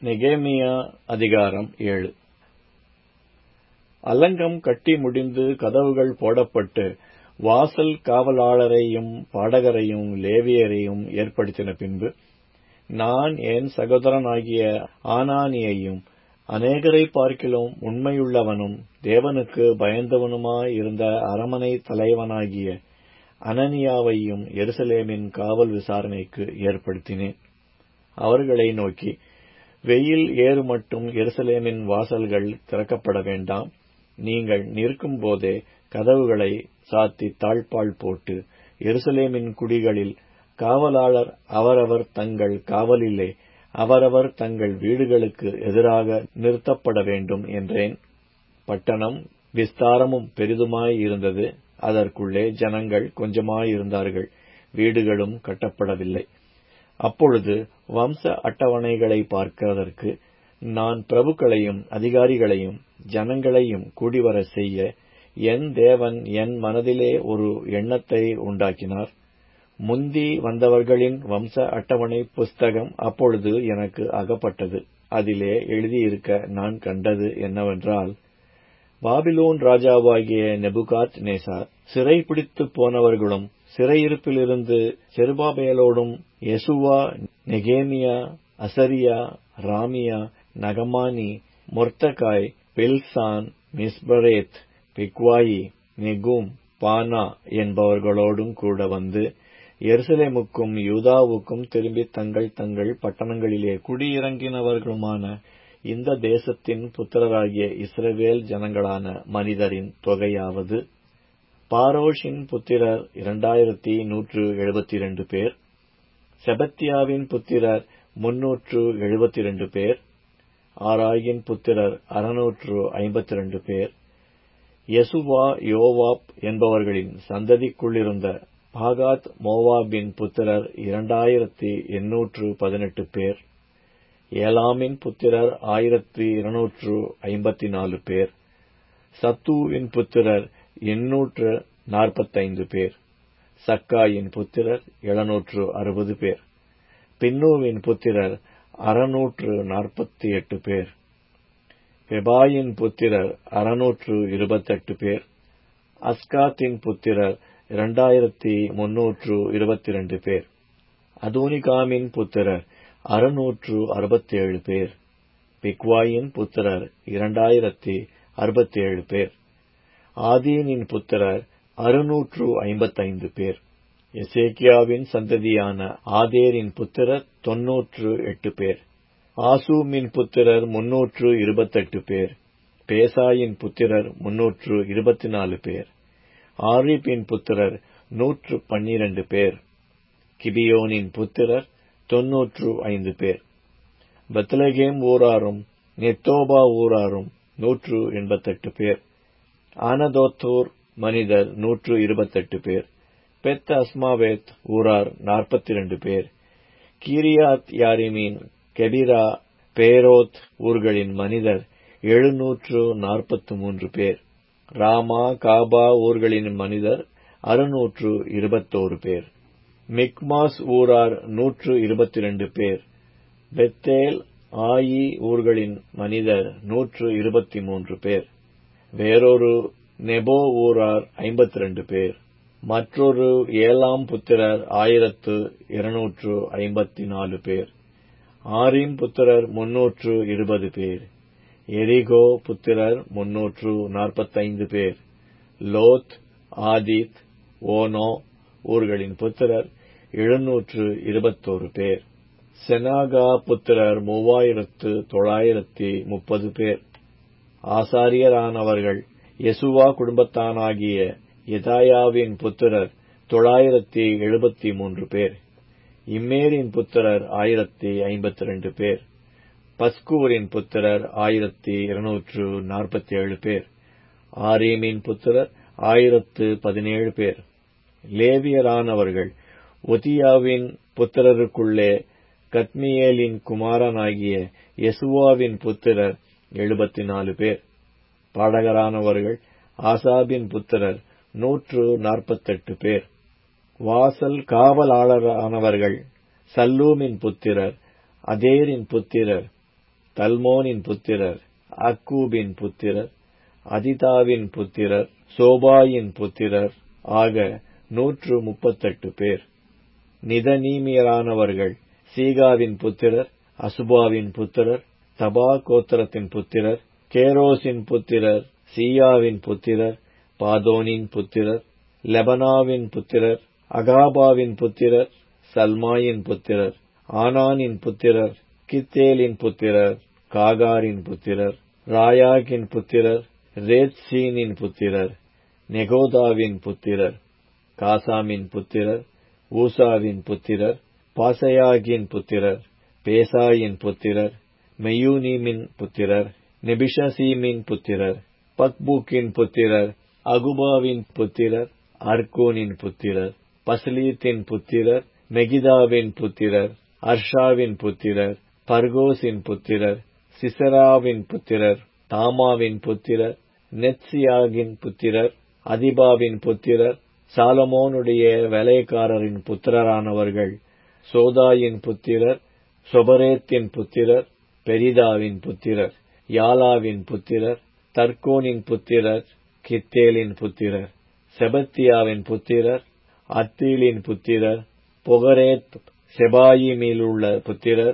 நெகேமியா அதிகாரம் ஏழு அலங்கம் கட்டி முடிந்து கதவுகள் போடப்பட்டு வாசல் காவலாளரையும் பாடகரையும் லேவியரையும் ஏற்படுத்தின பின்பு நான் என் சகோதரனாகிய ஆனானியையும் அநேகரை பார்க்கிலும் உண்மையுள்ளவனும் தேவனுக்கு பயந்தவனுமாயிருந்த அரமனை தலைவனாகிய அனனியாவையும் எருசலேமின் காவல் விசாரணைக்கு ஏற்படுத்தினேன் அவர்களை நோக்கி வெயில் ஏறுமட்டும் எருசலேமின் வாசல்கள் திறக்கப்பட வேண்டாம் நீங்கள் நிற்கும்போதே கதவுகளை சாத்தி தாழ்பாள் போட்டு எருசலேமின் குடிகளில் காவலாளர் அவரவர் தங்கள் காவலிலே அவரவர் தங்கள் வீடுகளுக்கு எதிராக நிறுத்தப்பட வேண்டும் என்றேன் பட்டணம் விஸ்தாரமும் பெரிதுமாயிருந்தது அதற்குள்ளே ஜனங்கள் கொஞ்சமாயிருந்தார்கள் வீடுகளும் கட்டப்படவில்லை அப்பொழுது வம்ச அட்டவணைகளை பார்க்கிறதற்கு நான் பிரபுக்களையும் அதிகாரிகளையும் ஜனங்களையும் கூடிவர செய்ய என் தேவன் என் மனதிலே ஒரு எண்ணத்தை உண்டாக்கினார் முந்தி வந்தவர்களின் வம்ச அட்டவணை புஸ்தகம் அப்பொழுது எனக்கு அகப்பட்டது அதிலே எழுதியிருக்க நான் கண்டது என்னவென்றால் பாபிலோன் ராஜாவாகிய நெபுகாத் நேசார் சிறைப்பிடித்து போனவர்களும் சிறையிருப்பிலிருந்து செருபாபேலோடும் யெசுவா நெகேமியா அசரியா ராமியா நகமானி மொர்த்தகாய் பில்சான் மிஸ்பரேத் பிக்வாயி நெகும் பானா என்பவர்களோடும் கூட வந்து எருசலேமுக்கும் யூதாவுக்கும் திரும்பி தங்கள் தங்கள் பட்டணங்களிலே குடியிறங்கினவர்களுமான இந்த தேசத்தின் புத்திரராகிய இஸ்ரவேல் ஜனங்களான மனிதரின் தொகையாவது பாரோஷின் புத்திரர் இரண்டாயிரத்தி நூற்று எழுபத்தி இரண்டு பேர் செபத்தியாவின் புத்திரர் முன்னூற்று எழுபத்தி இரண்டு பேர் ஆராயின் புத்திரர் அறுநூற்று ஐம்பத்தி இரண்டு பேர் யசுவா யோவாப் என்பவர்களின் சந்ததிக்குள்ளிருந்த பாகாத் மோவாபின் புத்திரர் இரண்டாயிரத்தி எண்ணூற்று பதினெட்டு பேர் ஏலாமின் புத்திரர் ஆயிரத்தி இருநூற்று ஐம்பத்தி நாலு பேர் சத்துவின் புத்திரர் எண்ணூற்று நாற்பத்தைந்து பேர் சக்காயின் புத்திரர் எழுநூற்று அறுபது பேர் பின்னூவின் புத்திரர் அறுநூற்று நாற்பத்தி எட்டு பேர் பெபாயின் புத்திரர் அறுநூற்று இருபத்தெட்டு பேர் அஸ்காத்தின் புத்திரர் இரண்டாயிரத்தி முன்னூற்று இருபத்தி இரண்டு பேர் அதோனிகாமின் புத்திரர் அறுநூற்று அறுபத்தி ஏழு பேர் பிக்வாயின் புத்திரர் இரண்டாயிரத்தி அறுபத்தி ஏழு பேர் ஆதீனின் புத்திரர் அறுநூற்று ஐம்பத்தைந்து பேர் எசேக்கியாவின் சந்ததியான ஆதேரின் புத்திரர் தொன்னூற்று எட்டு பேர் ஆசூமின் புத்திரர் முன்னூற்று இருபத்தெட்டு பேர் பேசாயின் புத்திரர் முன்னூற்று இருபத்தி நாலு பேர் ஆரிப்பின் புத்திரர் நூற்று பன்னிரண்டு பேர் கிபியோனின் புத்திரர் தொன்னூற்று ஐந்து பேர் பெத்லகேம் ஊராரும் நெத்தோபா ஊராரும் நூற்று எண்பத்தெட்டு பேர் ஆனதோத்தூர் மனிதர் நூற்று இருபத்தெட்டு பேர் பெத் அஸ்மாவேத் ஊரார் நாற்பத்தி இரண்டு பேர் கீரியாத் யாரிமீன் கெபிரா பேரோத் ஊர்களின் மனிதர் எழுநூற்று நாற்பத்து மூன்று பேர் ராமா காபா ஊர்களின் மனிதர் அறுநூற்று இருபத்தோரு பேர் மிக்மாஸ் ஊரார் நூற்று இருபத்தி இரண்டு பேர் பெத்தேல் ஆயி ஊர்களின் மனிதர் நூற்று இருபத்தி மூன்று பேர் வேறொரு நெபோ ஊரார் ஐம்பத்தி ரெண்டு பேர் மற்றொரு ஏழாம் புத்திரர் ஆயிரத்து இருநூற்று ஐம்பத்தி நாலு பேர் ஆரிம் புத்திரர் முன்னூற்று இருபது பேர் எரிகோ புத்திரர் முன்னூற்று நாற்பத்தைந்து பேர் லோத் ஆதித் ஓனோ ஊர்களின் புத்திரர் எழுநூற்று இருபத்தோரு பேர் செனாகா புத்திரர் மூவாயிரத்து தொள்ளாயிரத்தி முப்பது பேர் ஆசாரியரானவர்கள் யசுவா குடும்பத்தானாகிய எதாயாவின் புத்திரர் தொள்ளாயிரத்தி எழுபத்தி மூன்று பேர் இம்மேரின் புத்திரர் ஆயிரத்தி ஐம்பத்தி ரெண்டு பேர் பஸ்கூரின் புத்திரர் ஆயிரத்தி இருநூற்று நாற்பத்தி ஏழு பேர் ஆரீமின் புத்திரர் ஆயிரத்து பதினேழு பேர் லேவியரானவர்கள் ஒதியாவின் புத்திரருக்குள்ளே கத்மியேலின் குமாரனாகிய யசுவாவின் புத்திரர் எழுபத்தி நாலு பேர் பாடகரானவர்கள் ஆசாபின் புத்திரர் நூற்று நாற்பத்தெட்டு பேர் வாசல் காவலாளரானவர்கள் சல்லூமின் புத்திரர் அதேரின் புத்திரர் தல்மோனின் புத்திரர் அக்கூபின் புத்திரர் அதிதாவின் புத்திரர் சோபாயின் புத்திரர் ஆக நூற்று முப்பத்தெட்டு பேர் நிதனீமியரானவர்கள் சீகாவின் புத்திரர் அசுபாவின் புத்திரர் தபா கோத்திரத்தின் புத்திரர் கேரோசின் புத்திரர் சீயாவின் புத்திரர் பாதோனின் புத்திரர் லெபனாவின் புத்திரர் அகாபாவின் புத்திரர் சல்மாயின் புத்திரர் ஆனானின் புத்திரர் கித்தேலின் புத்திரர் காகாரின் புத்திரர் ராயாகின் புத்திரர் ரேத்சீனின் புத்திரர் நெகோதாவின் புத்திரர் காசாமின் புத்திரர் ஊசாவின் புத்திரர் பாசையாகின் புத்திரர் பேசாயின் புத்திரர் மெயூனீமின் புத்திரர் நெபிஷசீமின் புத்திரர் பக்பூக்கின் புத்திரர் அகுபாவின் புத்திரர் அர்கோனின் புத்திரர் பஸ்லீத்தின் புத்திரர் மெகிதாவின் புத்திரர் அர்ஷாவின் புத்திரர் பர்கோசின் புத்திரர் சிசராவின் புத்திரர் தாமாவின் புத்திரர் நெத்சியாகின் புத்திரர் அதிபாவின் புத்திரர் சாலமோனுடைய வேலைக்காரரின் புத்திரரானவர்கள் சோதாயின் புத்திரர் சொபரேத்தின் புத்திரர் பெரிதாவின் புத்திரர் யாலாவின் புத்திரர் தர்கோனின் புத்திரர் கித்தேலின் புத்திரர் செபத்தியாவின் புத்திரர் அத்தீலின் புத்திரர் பொகரேத் செபாயிமிலுள்ள புத்திரர்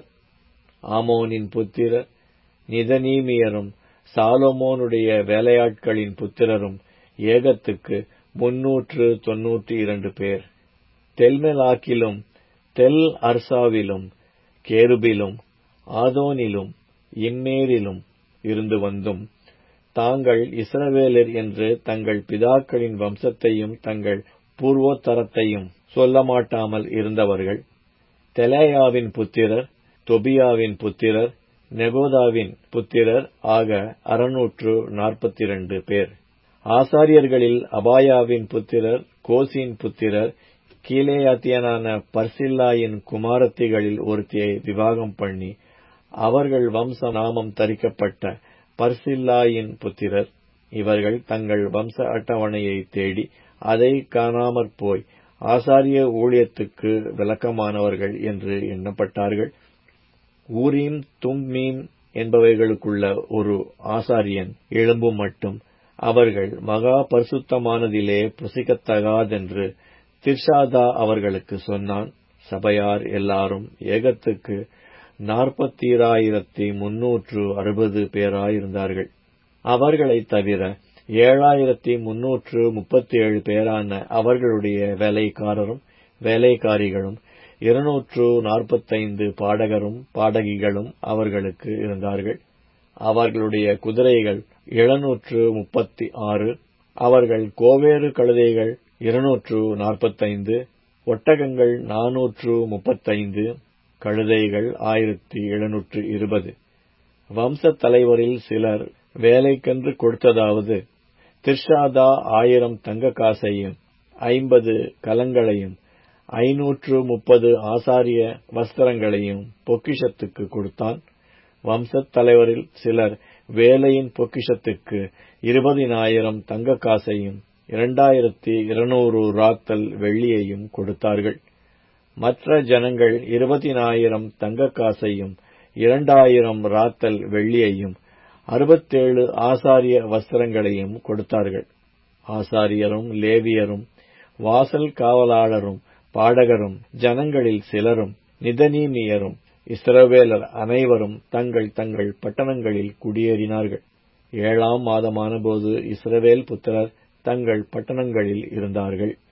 ஆமோனின் புத்திரர் நிதனீமியரும் சாலமோனுடைய வேலையாட்களின் புத்திரரும் ஏகத்துக்கு முன்னூற்று தொன்னூற்றி இரண்டு பேர் தெல்மெலாக்கிலும் தெல் அர்சாவிலும் கேருபிலும் ஆதோனிலும் இம்மேரிலும் இருந்து வந்தும் தாங்கள் இஸ்ரவேலர் என்று தங்கள் பிதாக்களின் வம்சத்தையும் தங்கள் பூர்வோத்தரத்தையும் சொல்ல மாட்டாமல் இருந்தவர்கள் தெலேயாவின் புத்திரர் தொபியாவின் புத்திரர் நெகோதாவின் புத்திரர் ஆக அறுநூற்று நாற்பத்தி இரண்டு பேர் ஆசாரியர்களில் அபாயாவின் புத்திரர் கோசின் புத்திரர் கீழேயாத்தியனான பர்சில்லாயின் குமாரத்திகளில் ஒருத்தியை விவாகம் பண்ணி அவர்கள் வம்ச நாமம் தரிக்கப்பட்ட பர்சில்லாயின் புத்திரர் இவர்கள் தங்கள் வம்ச அட்டவணையை தேடி அதை காணாமற் போய் ஆசாரிய ஊழியத்துக்கு விளக்கமானவர்கள் என்று எண்ணப்பட்டார்கள் ஊரீம் தும்மீம் என்பவைகளுக்குள்ள ஒரு ஆசாரியன் எழும்பும் மட்டும் அவர்கள் மகா பரிசுத்தமானதிலே புசிக்கத்தகாதென்று திர்ஷாதா அவர்களுக்கு சொன்னான் சபையார் எல்லாரும் ஏகத்துக்கு நாற்பத்தீராயிரத்தி முன்னூற்று அறுபது பேராயிருந்தார்கள் அவர்களைத் தவிர ஏழாயிரத்தி முன்னூற்று முப்பத்தி ஏழு பேரான அவர்களுடைய வேலைக்காரரும் வேலைக்காரிகளும் இருநூற்று நாற்பத்தைந்து பாடகரும் பாடகிகளும் அவர்களுக்கு இருந்தார்கள் அவர்களுடைய குதிரைகள் எழுநூற்று முப்பத்தி ஆறு அவர்கள் கோவேறு கழுதைகள் இருநூற்று நாற்பத்தைந்து ஒட்டகங்கள் நாநூற்று முப்பத்தைந்து கழுதைகள் ஆயிரத்தி எழுநூற்று இருபது வம்சத் தலைவரில் சிலர் வேலைக்கென்று கொடுத்ததாவது திர்ஷாதா ஆயிரம் தங்க காசையும் ஐம்பது கலங்களையும் ஐநூற்று முப்பது ஆசாரிய வஸ்திரங்களையும் பொக்கிஷத்துக்கு கொடுத்தான் வம்சத் தலைவரில் சிலர் வேலையின் பொக்கிஷத்துக்கு இருபதினாயிரம் தங்க காசையும் இரண்டாயிரத்தி இருநூறு ராத்தல் வெள்ளியையும் கொடுத்தார்கள் மற்ற ஜனங்கள் இருபதினாயிரம் தங்க காசையும் இரண்டாயிரம் ராத்தல் வெள்ளியையும் அறுபத்தேழு ஆசாரிய வஸ்திரங்களையும் கொடுத்தார்கள் ஆசாரியரும் லேவியரும் வாசல் காவலாளரும் பாடகரும் ஜனங்களில் சிலரும் நிதனீமியரும் இஸ்ரவேலர் அனைவரும் தங்கள் தங்கள் பட்டணங்களில் குடியேறினார்கள் ஏழாம் மாதமான போது இஸ்ரவேல் புத்திரர் தங்கள் பட்டணங்களில் இருந்தார்கள்